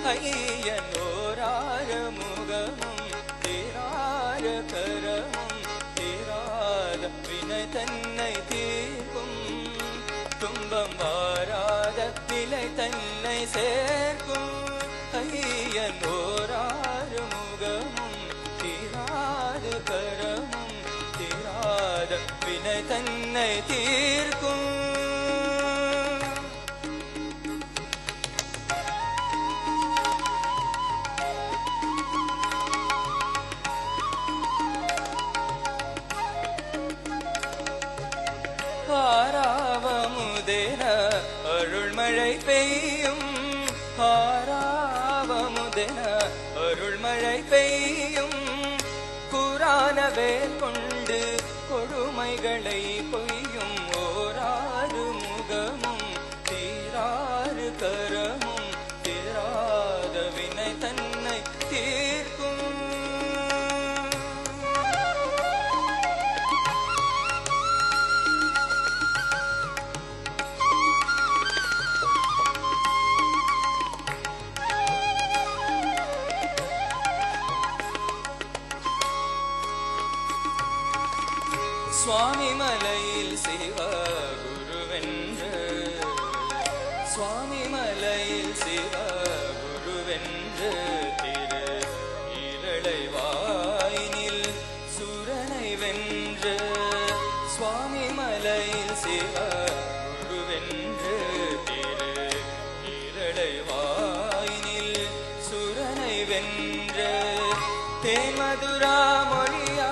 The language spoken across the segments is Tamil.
ஐயனோரார முகமும் தீரார கரமும் தீராத வினை தன்னை தீர்க்கும் துன்பம் வாராத நிலை தன்னை சேர்க்கும் ஐயனோரார முகமும் தீராது கரமும் தீராத வினை தன்னை தீர்க்கும் ஆராவமுதென அருள்மழை பெய்யும் ஆராவமுதென அருள்மழை பெய்யும் குரானவே கொண்டு கொடுமைகளை பொய்யும் ஓராறு முகமும் தீராறு கரமும் தீராத வினை தன்னை தீர்க்கும் சுவாமி மலையில் சிவ குருவென்று சுவாமி மலையில் சிவ குருவென்று திரு இரளை வாயினில் சுரனை வென்று சுவாமி மலையில் சிவ குருவென்று திரு இரளை வாயினில் சுரனை வென்று தேமதுரா மொழியா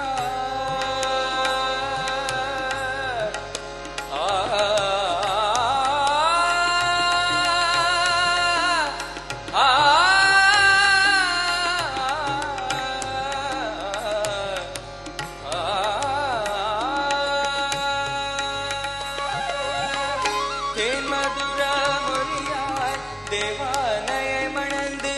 தேன்மதுரா மொழியார் தேவானையை மணந்து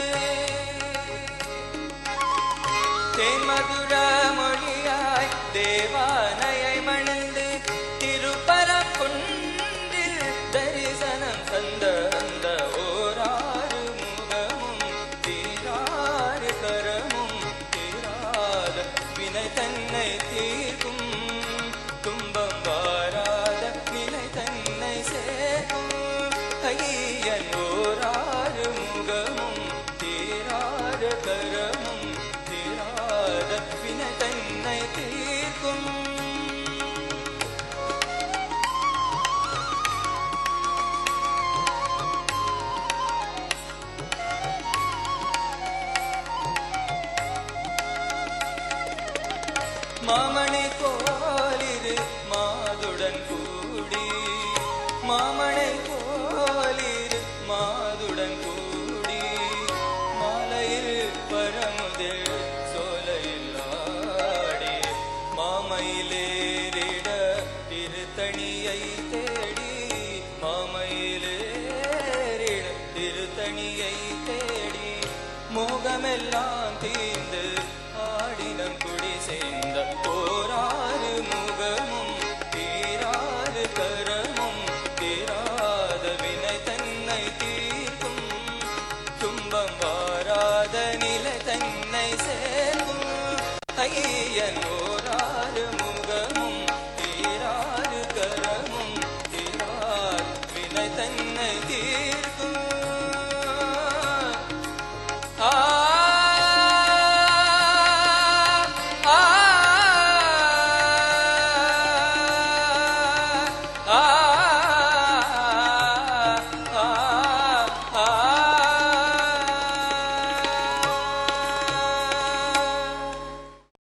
தேன்மதுரா மொழியாய் தேவானையை மணந்து திருப்பரங்குன்றில் தரிசனம் தந்த அந்த ஓராறு முகமும் தீராறு கரமும் தீராத வினை தன்னை தீர்க்கும் துன்பம் வாராத வினை தன்னை சேர்க்கும் ஐயன் ஓராறு முகமும் தீராறு கரமும் தீராத வினை தன்னை தீர்க்கும் மாமனை போலிரு மாதுடன் கூடி மாமனை போலிரு மாதுடன் கூடி மாலையில் பரமுதில் சோலையில் ஆடி மாமயிலேறிட திருத்தணியை தேடி மாமயிலேறிட திருத்தணியை தேடி மோகமெல்லாம் தீர்ந்து ஆடினம் குடி சேர்ந்த போராறு முகமும் தீராறு கரமும் தீராத வினை தன்னை தீர்க்கும் துன்பம் வாராத நிலை தன்னை சேர்க்கும் ஐயனோ